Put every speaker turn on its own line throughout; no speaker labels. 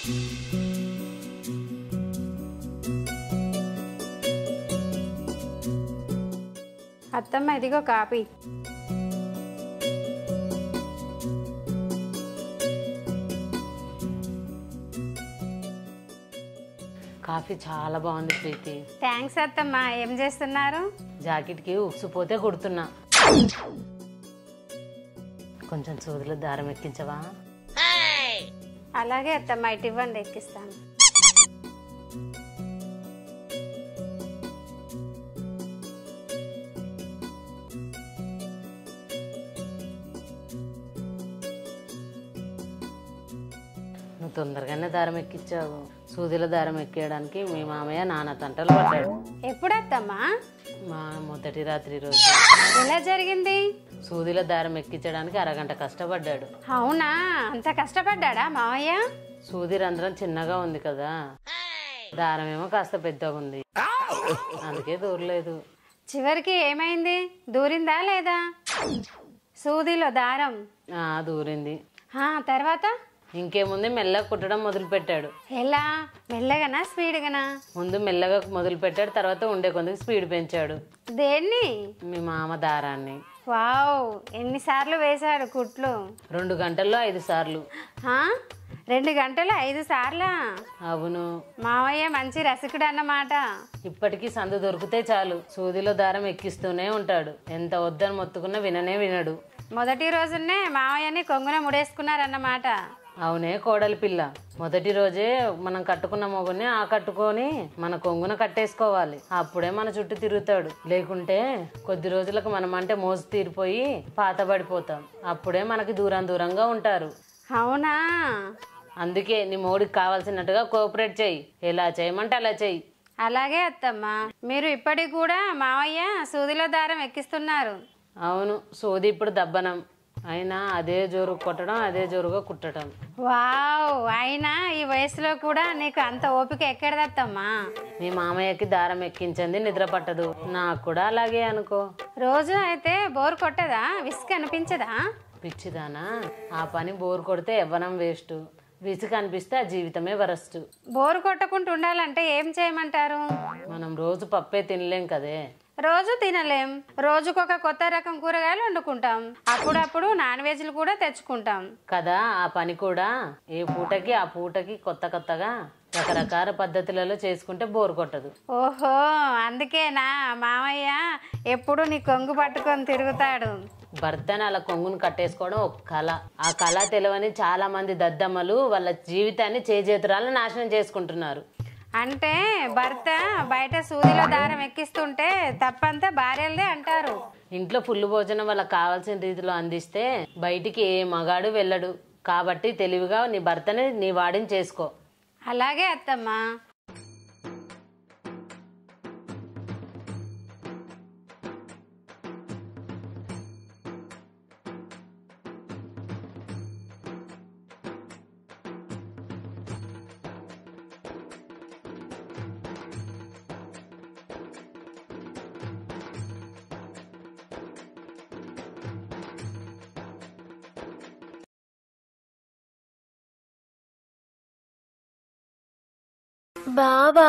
అత్తమ్మ ఇదిగో copy
coffee చాలా బాగుంది ప్రీతి
థ్యాంక్స్ అత్తమ్మ ఏం చేస్తున్నారు
జాకెట్కి ఉక్సుపోతే కుడుతున్నా కొంచెం సూదిలో దారం ఎక్కించవా
అలాగే అత్తమ్మ ఇటు ఇవ్వండి ఎక్కిస్తాను
నువ్వు తొందరగానే దారం ఎక్కించావు సూదిలో దారం ఎక్కేయడానికి మీ మామయ్య నాన్న తంటలు పడ్డాడు
ఎప్పుడు అత్తమ్మా
మా మొదటి రాత్రి రోజు
ఎలా జరిగింది
సూదిలో దారం ఎక్కించడానికి అరగంట కష్టపడ్డాడు
అవునా అంత కష్టపడ్డాడా మావయ్య
సూది రంధ్రం చిన్నగా ఉంది కదా దారం ఏమో కాస్త పెద్దగా ఉంది అందుకే దూరలేదు
చివరికి ఏమైంది దూరిందా లేదా సూదిలో దారం
ఆ, దూరింది
ఆ, తర్వాత
ఇంకేముంది మెల్లగా కుట్టడం మొదలు పెట్టాడు
ఎలా మెల్లగనా స్పీడ్గానా
ముందు మెల్లగా మొదలు పెట్టాడు తర్వాత ఉండే కొద్దిగా స్పీడ్ పెంచాడు
దేన్ని
మీ మామ దారాన్ని
వావ్ ఎన్నిసార్లు వేశాడు కుట్లు
రెండు గంటల్లో ఐదు సార్లు
ఆ? రెండు గంటలు ఐదు సార్లా
అవును
మావయ్య మంచి రసికుడు అన్నమాట
ఇప్పటికీ సందు దొరికితే చాలు సూదిలో దారం ఎక్కిస్తూనే ఉంటాడు ఎంత వద్దని మొత్తుకున్నా విననే వినడు
మొదటి రోజునే మావయ్యని కొంగున ముడేసుకున్నారన్నమాట
అవునే కోడలి పిల్ల మొదటి రోజే మనం కట్టుకున్న మొగుని ఆ కట్టుకొని మన కొంగున కట్టేసుకోవాలి అప్పుడే మన చుట్టూ తిరుగుతాడు లేకుంటే కొద్ది రోజులకు మనం అంటే మోసు తీరిపోయి పాత పడిపోతాం అప్పుడే మనకి దూరం దూరంగా ఉంటారు
అవునా
అందుకే నీ మోడికి కావాల్సినట్టుగా కోఆపరేట్ చేయి ఎలా చేయమంటే అలా చెయ్యి
అలాగే అత్తమ్మ మీరు ఇప్పటికి కూడా మావయ్య సూదిలో దారం ఎక్కిస్తున్నారు
అవును సోది ఇప్పుడు దబ్బనం అయినా అదే జోరు కొట్టడం అదే జోరుగా కుట్టడం
వావ్ అయినా ఈ వయసులో కూడా నీకు అంత ఓపిక ఎక్కడదత్తమ్మా
మీ మామయ్యకి దారం ఎక్కించింది నిద్ర పట్టదు నాకు కూడా అలాగే అనుకో
రోజు అయితే బోర్ కొట్టదా విసుగు అనిపించదా
పిచ్చిదానా ఆ పని బోర్ కొడితే ఎవ్వనం వేస్ట్ విసుగు అనిపిస్తే ఆ జీవితమే వరస్ట్
బోర్ కొట్టకుండా ఉండాలంటే ఏం చేయమంటారు
మనం రోజు పప్పే తినలేం కదే
రోజు తినలేం రోజుకొక కొత్త రకం కూరగాయలు వండుకుంటాం అప్పుడప్పుడు నాన్ వెజ్లు కూడా తెచ్చుకుంటాం
కదా ఆ పని కూడా ఏ పూటకి ఆ పూటకి కొత్త కొత్తగా రకరకాల పద్ధతులలో చేసుకుంటే బోర్ కొట్టదు
ఓహో అందుకేనా మామయ్య ఎప్పుడు నీ కొంగు పట్టుకొని తిరుగుతాడు
భర్తని అలా కొంగును కట్టేసుకోవడం ఒక కళ ఆ కళ తెలియని చాలా మంది దద్దమ్మలు వాళ్ళ జీవితాన్ని చేజేతురాలు నాశనం చేసుకుంటున్నారు
అంటే భర్త బయట సూదిలో దారం ఎక్కిస్తుంటే తప్పంతా భార్యలదే అంటారు
ఇంట్లో ఫుల్ భోజనం వాళ్ళకి కావాల్సిన రీతిలో అందిస్తే బయటికి ఏ మగాడు వెళ్ళడు కాబట్టి తెలివిగా నీ భర్తని నీ వాడిని చేసుకో
అలాగే అత్తమ్మా
బావా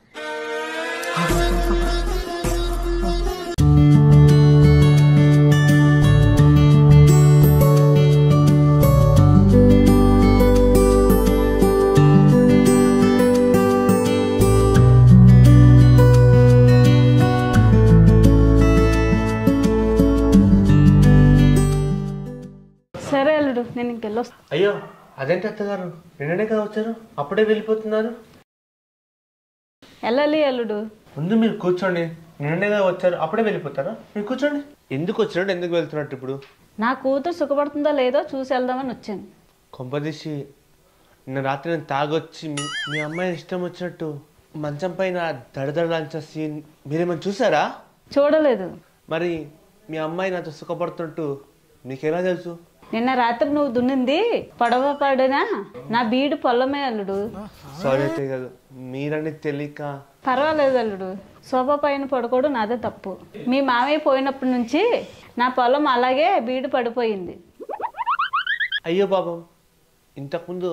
సరే అల్లుడు నేను ఇంకెళ్ళొస్తా
అయ్యో అదేంటి అత్తగారు నిన్ననే కదా వచ్చారు అప్పుడే వెళ్ళిపోతున్నారు
వెళ్ళాలి అల్లుడు
ముందు మీరు కూర్చోండి నిన్ననే కదా వచ్చారు అప్పుడే వెళ్ళిపోతారా మీరు కూర్చోండి ఎందుకు వచ్చినట్టు ఎందుకు వెళ్తున్నట్టు ఇప్పుడు
నా కూతురు సుఖపడుతుందో లేదో చూసి వెళ్దామని వచ్చాను
కొంపదీసి నిన్న రాత్రి నేను తాగొచ్చి మీ మీ అమ్మాయిని ఇష్టం వచ్చినట్టు మంచం పైన దడదడలాంచే సీన్ మీరేమైనా చూసారా
చూడలేదు
మరి మీ అమ్మాయి నాతో సుఖపడుతున్నట్టు మీకెలా తెలుసు
నిన్న రాత్రి నువ్వు దున్నింది పడవ పడినా నా బీడు పొల్లమే అల్లుడు
సారీ అయితే కాదు మీరని తెలియక
పర్వాలేదు అల్లుడు సోఫా పైన పడుకోవడం నాదే తప్పు మీ మామయ్య పోయినప్పటి నుంచి నా పొలం అలాగే బీడు పడిపోయింది
అయ్యో పాపం ఇంతకుముందు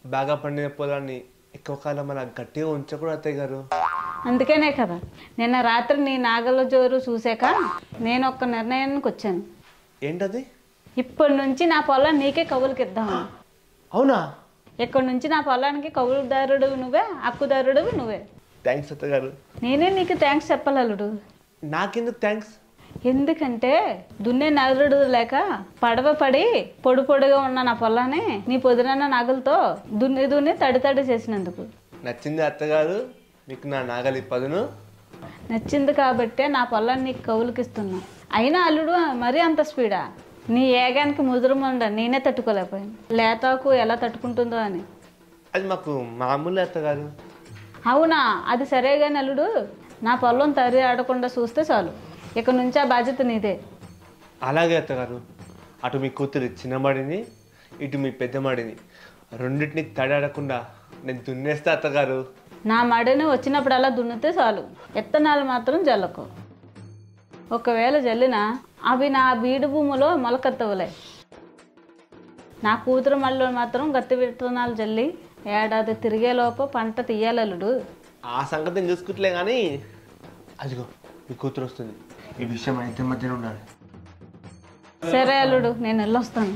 బాగా పండిన పొలాన్ని ఎక్కువ కాలం అలా గట్టిగా ఉంచకూడదు అత్తయ్య గారు
అందుకనే కదా నిన్న రాత్రి నీ నాగల జోరు చూసాక నేను ఒక్క నిర్ణయానికి వచ్చాను
ఏంటది
ఇప్పటి నుంచి నా పొలం నీకే కవులకి ఇద్దాము
అవునా
ఇక్కడి నుంచి నా పొలానికి కవులుదారుడు నువ్వే హక్కుదారుడు నువ్వే
థ్యాంక్స్ అత్తయ్య గారు
నేనే నీకు థ్యాంక్స్ చెప్పాలలుడు
నాకెందుకు థ్యాంక్స్
ఎందుకంటే దున్నే నగరుడు లేక పడవ పడి పొడి పొడిగా ఉన్న నా పొలాన్ని నీ పొద్దున నాగలతో దున్ని దున్ని తడి తడి చేసినందుకు
నచ్చింది అత్తగారు మీకు నా నాగలి పదును
నచ్చింది కాబట్టే నా పొలాన్ని నీకు కవులకి ఇస్తున్నా అయినా అల్లుడు మరీ అంత స్పీడా నీ ఏగానికి ముదురుమండ నేనే తట్టుకోలేకపోయాను లేతాకు ఎలా తట్టుకుంటుందో అని
అది మాకు మామూలు అత్తగారు
అవునా అది సరే కానీ అల్లుడు నా పొలం తరి ఆడకుండా చూస్తే చాలు ఇక నుంచి ఆ బాధ్యత నీదే
అలాగే అత్తగారు అటు మీ కూతురు చిన్నమాడిని ఇటు మీ పెద్దమాడిని రెండింటిని తడాడకుండా నేను దున్నేస్తా అత్తగారు
నా మడిని వచ్చినప్పుడు అలా దున్నితే చాలు విత్తనాలు మాత్రం జల్లకు ఒకవేళ జల్లినా అవి నా బీడు భూమిలో మొలకెత్తవలే నా కూతురు మళ్ళీ మాత్రం గత్తి విత్తనాలు జల్లి ఏడాది తిరిగేలోపు పంట తీయాలలుడు
ఆ సంగతి నేను చూసుకుంటలే కానీ అదిగో మీ కూతురు వస్తుంది ఈ విషయం అయితే మధ్యన ఉండాలి
సరే అల్లుడు నేను వెళ్ళొస్తాను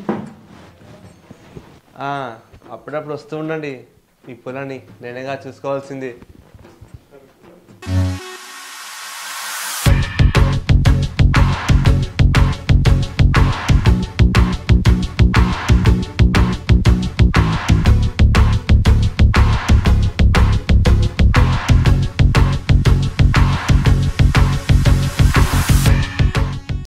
ఆ, అప్పుడప్పుడు వస్తూ ఉండండి మీ పొలాన్ని నేనేగా చూసుకోవాల్సింది